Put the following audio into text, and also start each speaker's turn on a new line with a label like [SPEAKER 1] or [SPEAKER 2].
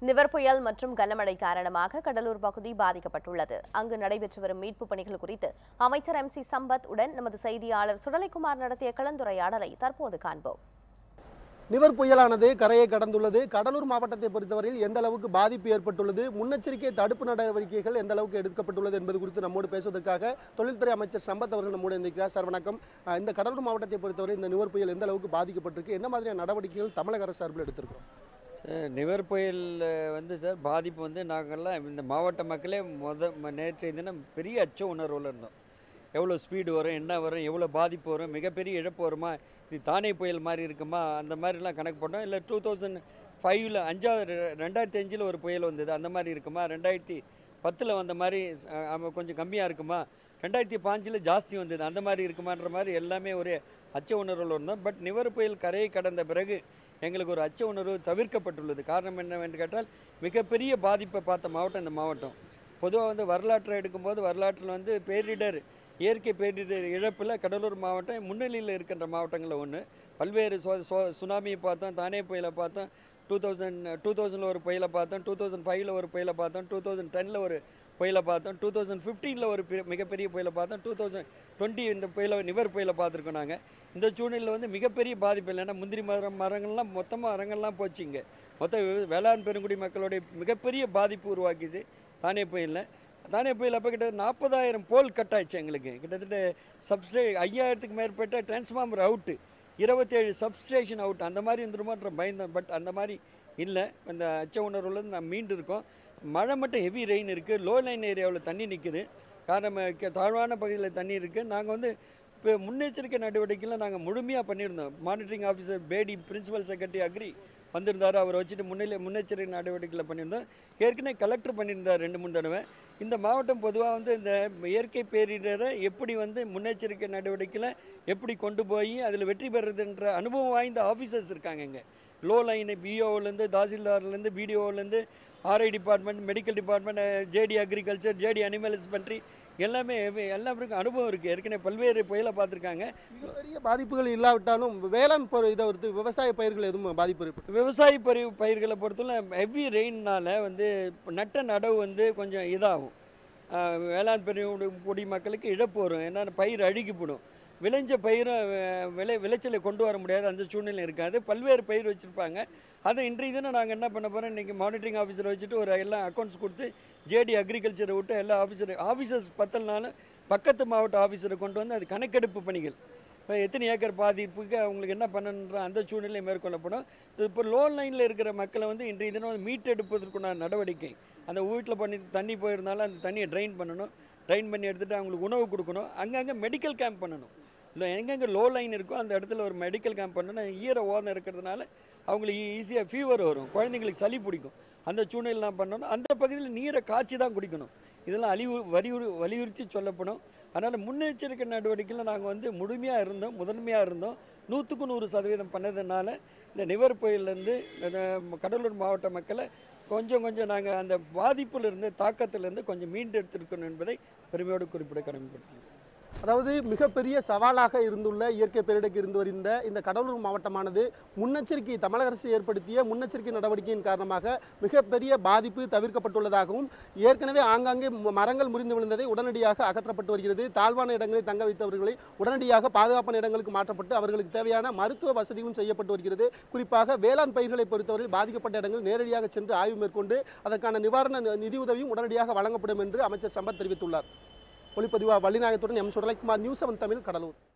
[SPEAKER 1] நிவர் புயல் மற்றும் கனமழை காரணமாக கடலூர் பகுதி பாதிக்கப்பட்டுள்ளது அங்கு நடைபெற்று வரும் மீட்பு பணிகள் குறித்து அமைச்சர் எம் சி சம்பத் உடன் நமது செய்தியாளர் சுடலைக்குமார் நடத்திய கலந்துரையாடலை தற்போது காண்போம்
[SPEAKER 2] நிவர் புயலானது கரையை கடந்துள்ளது கடலூர் மாவட்டத்தை பொறுத்தவரையில் எந்த அளவுக்கு பாதிப்பு ஏற்பட்டுள்ளது முன்னெச்சரிக்கை தடுப்பு நடவடிக்கைகள் எந்த அளவுக்கு எடுக்கப்பட்டுள்ளது என்பது குறித்து நம்மோடு பேசுவதற்காக தொழில்துறை அமைச்சர் சம்பத் அவர்கள் நம்மோடு இருக்கிறார் சார் வணக்கம் அஹ் இந்த கடலூர் மாவட்டத்தை பொறுத்தவரை இந்த நிவர் புயல் எந்த அளவுக்கு பாதிக்கப்பட்டிருக்கு என்ன மாதிரியான நடவடிக்கைகள் தமிழக அரசு சார்பில் எடுத்திருக்கோம்
[SPEAKER 3] சார், நிவர் புயல் அஹ், வந்து சார் பாதிப்பு வந்து நாங்கள்லாம் இந்த மாவட்ட மக்களே முத ம- நேற்றைய தினம் பெரிய அச்ச உணர்வில் இருந்தோம் எவ்வளோ ஸ்பீடு வரும் என்ன வரும் எவ்வளோ பாதிப்பு வரும் மிகப்பெரிய இழப்பு வருமா இது தானே புயல் மாதிரி இருக்குமா அந்த மாதிரிலாம் கணக்கு போட்டோம் இல்லை டூ தௌசண்ட் ஃபைவ்ல அஞ்சாவது ரெ- ரெண்டாயிரத்தி அஞ்சில் ஒரு புயல் வந்தது அந்த மாதிரி இருக்குமா ரெண்டாயிரத்தி பத்தில் வந்த மாதிரி அஹ், ஆமா, கொஞ்சம் கம்மியாக இருக்குமா ரெண்டாயிரத்தி பாஞ்சில் ஜாஸ்தி வந்தது அந்த மாதிரி இருக்குமான்ற மாதிரி எல்லாமே ஒரு அச்ச உணர்வில் இருந்தோம் பட் நிவர் புயல் கரையை கடந்த பிறகு எங்களுக்கு ஒரு அச்ச உணர்வு தவிர்க்கப்பட்டுள்ளது காரணம் என்னவென்று கேட்டால் மிகப்பெரிய பாதிப்பை பார்த்த மாவட்டம் இந்த மாவட்டம் பொதுவாக வந்து வரலாற்றை எடுக்கும்போது வரலாற்றில் வந்து பேரிடர் இயற்கை பேரிடர் இழப்பில் கடலூர் மாவட்டம் முன்னிலையில் இருக்கின்ற மாவட்டங்களில் ஒன்று பல்வேறு சோ சோ சுனாமியை பார்த்தோம் தானே புயலை பார்த்தோம் டூ தௌசண்ட் டூ தௌசண்டில் ஒரு புயலை பார்த்தோம் டூ தௌசண்ட் ஃபைவ்ல ஒரு புயலை பார்த்தோம் டூ தௌசண்ட் டெனில் ஒரு புயலை பார்த்தோம் டூ தௌசண்ட் ஃபிஃப்டீனில் ஒரு பெரிய- மிகப்பெரிய புயலை பார்த்தோம் டூ தௌசண்ட் டுவெண்ட்டி இந்த புயலை நிவர் புயலை பார்த்துருக்கோம் நாங்கள் இந்த சூழ்நிலையில் வந்து மிகப்பெரிய பாதிப்பு இல்லைன்னா முந்திரி மரம் மரங்கள்லாம் மொத்தமாக மரங்கள்லாம் போச்சு இங்கே மொத்த வே- வேளாண் பெருங்குடி மக்களுடைய மிகப்பெரிய பாதிப்பு உருவாக்கிது தானே புயலில் தானே புயல் அப்போ கிட்ட நாற்பதாயிரம் போல் கட் ஆயிடுச்சு எங்களுக்கு கிட்டத்தட்ட சப்ஸ்டே ஐயாயிரத்துக்கு மேற்பட்ட டிரான்ஸ்ஃபார்மர் அவுட்டு இருபத்தேழு சப்ஸ்டேஷன் அவுட் அந்த மாதிரி இருந்துருமான்ற பயந்தோம் பட் அந்த மாதிரி இல்லை அந்த அச்ச உணர்வுலேருந்து நான் மீண்டு இருக்கோம் மழை மட்டும் ஹெவி ரெயின் இருக்குது லோ லைன் ஏரியாவில் தண்ணி நிற்குது காரணம் க- தாழ்வான பகுதியில் தண்ணி இருக்குது நாங்கள் வந்து இப்போ முன்னெச்சரிக்கை நடவடிக்கையில் நாங்கள் முழுமையாக பண்ணியிருந்தோம் மானிட்டரிங் ஆஃபீஸர் பேடி பிரின்சிபல் செக்ரட்டரி அக்ரி வந்திருந்தார் அவர் வச்சுட்டு முன்னிலை முன்னெச்சரிக்கை நடவடிக்கைகளை பண்ணியிருந்தோம் ஏற்கனவே கலெக்டர் பண்ணியிருந்தார் ரெண்டு மூணு தடவை இந்த மாவட்டம் பொதுவாக வந்து இந்த இயற்கை பேரிடரை எப்படி வந்து முன்னெச்சரிக்கை நடவடிக்கையில் எப்படி கொண்டு போய் அதில் வெற்றி பெறுறதுன்ற அனுபவம் வாய்ந்த ஆஃபீஸர்ஸ் இருக்காங்க இங்கே லோ லைன் பிஓலேருந்து தாசில்தார்லேருந்து பிடிஓலேருந்து RI department medical department JD agriculture JD animal husbandry எல்லாமே எல்லாருக்கும் அனுபவம் இருக்குது ஏற்கனவே பல்வேறு புயலை பார்த்துருக்காங்க
[SPEAKER 2] மிகப்பெரிய பாதிப்புகள் இல்லாவிட்டாலும் வேளாண் பொரு- இதை பொறுத்து விவசாய பயிர்கள் எதுவும் பாதிப்பு இருக்கு
[SPEAKER 3] விவசாய பயிர் பயிர்களை பொறுத்தவரை ஹெவி ரெயின்னால வந்து நட்ட நடவு வந்து கொஞ்சம் இதாகும் ஆஹ் வேளாண் பெரிய குடி மக்களுக்கு இழப்பு வரும் ஏன்னா பயிர் அழுகி போடும் விளைஞ்ச பயிரை அஹ், விளை விளைச்சலை கொண்டு வர முடியாது அந்த சூழ்நிலை இருக்காது பல்வேறு பயிர் வச்சுருப்பாங்க அதை இன்றைய தினம் நாங்கள் என்ன பண்ண போகிறோம் இன்றைக்கி மானிட்டரிங் ஆஃபீஸரை வச்சுட்டு ஒரு எல்லாம் அக்கௌண்ட்ஸ் கொடுத்து ஜேடி அக்ரிகல்ச்சரை விட்டு எல்லா ஆஃபீஸர் ஆஃபீஸர்ஸ் பத்தலனாலும் பக்கத்து மாவட்ட ஆஃபீஸரை கொண்டு வந்து அது கணக்கெடுப்பு பணிகள் இப்போ எத்தனை ஏக்கர் பாதிப்புக்கு அவங்களுக்கு என்ன பண்ணணுன்ற அந்த சூழ்நிலை மேற்கொள்ளப்படும் இப்போ லோ லைனில் இருக்கிற மக்களை வந்து இன்றைய தினம் வந்து மீட்டெடுப்பதற்குண்டான நடவடிக்கை அந்த வீட்டில் பண்ணி தண்ணி போயிருந்தாலும் அந்த தண்ணியை ட்ரைன் பண்ணணும் ட்ரைன் பண்ணி எடுத்துகிட்டு அவங்களுக்கு உணவு கொடுக்கணும் அங்கங்கே மெடிக்கல் கேம்ப் பண்ணணும் இல்லை எங்கெங்கே லோ லைன் இருக்கோ அந்த இடத்துல ஒரு மெடிக்கல் கேம்ப் பண்ணணும் ஈர ஓதம் இருக்கிறதுனால அவங்களுக்கு ஈஸியாக ஃபீவர் வரும் குழந்தைங்களுக்கு சளி பிடிக்கும் அந்த சூழ்நிலை நான் பண்ணணும் அந்த பகுதியில் நீரை காய்ச்சி தான் குடிக்கணும் இதெல்லாம் அழிவு வலியுறு வலியுறுத்தி சொல்லப்படும் அதனால் முன்னெச்சரிக்கை நடவடிக்கையில் நாங்கள் வந்து முழுமையாக இருந்தோம் முதன்மையாக இருந்தோம் நூற்றுக்கு நூறு சதவீதம் பண்ணதுனால இந்த நிவர் புயல்லேருந்து இந்த கடலூர் மாவட்ட மக்களை கொஞ்சம் கொஞ்சம் நாங்கள் அந்த பாதிப்பிலிருந்து தாக்கத்திலிருந்து கொஞ்சம் மீண்டு எடுத்திருக்கணும் என்பதை பெருமையோடு குறிப்பிட கடமைப்பட்டோம்
[SPEAKER 2] அதாவது மிகப்பெரிய சவாலாக இருந்துள்ள இயற்கை பேரிடருக்கு இருந்து வருகின்ற இந்த கடலூர் மாவட்டமானது முன்னெச்சரிக்கை தமிழக அரசு ஏற்படுத்திய முன்னெச்சரிக்கை நடவடிக்கையின் காரணமாக மிகப்பெரிய பாதிப்பு தவிர்க்கப்பட்டுள்ளதாகவும் ஏற்கனவே ஆங்காங்கே ம- மரங்கள் முறிந்து விழுந்ததை உடனடியாக அகற்றப்பட்டு வருகிறது தாழ்வான இடங்களில் தங்க வைத்தவர்களை உடனடியாக பாதுகாப்பான இடங்களுக்கு மாற்றப்பட்டு அவர்களுக்கு தேவையான மருத்துவ வசதியும் செய்யப்பட்டு வருகிறது குறிப்பாக வேளாண் பயிர்களை பொறுத்தவரையில் பாதிக்கப்பட்ட இடங்கள் நேரடியாக சென்று ஆய்வு மேற்கொண்டு அதற்கான நிவாரண நிதியுதவியும் உடனடியாக வழங்கப்படும் என்று அமைச்சர் சம்பத் தெரிவித்துள்ளார் ஒளிப்பதிவா வள்ளிநாயகத்துடன் M Sudalaikumar news seven Tamil Cuddalore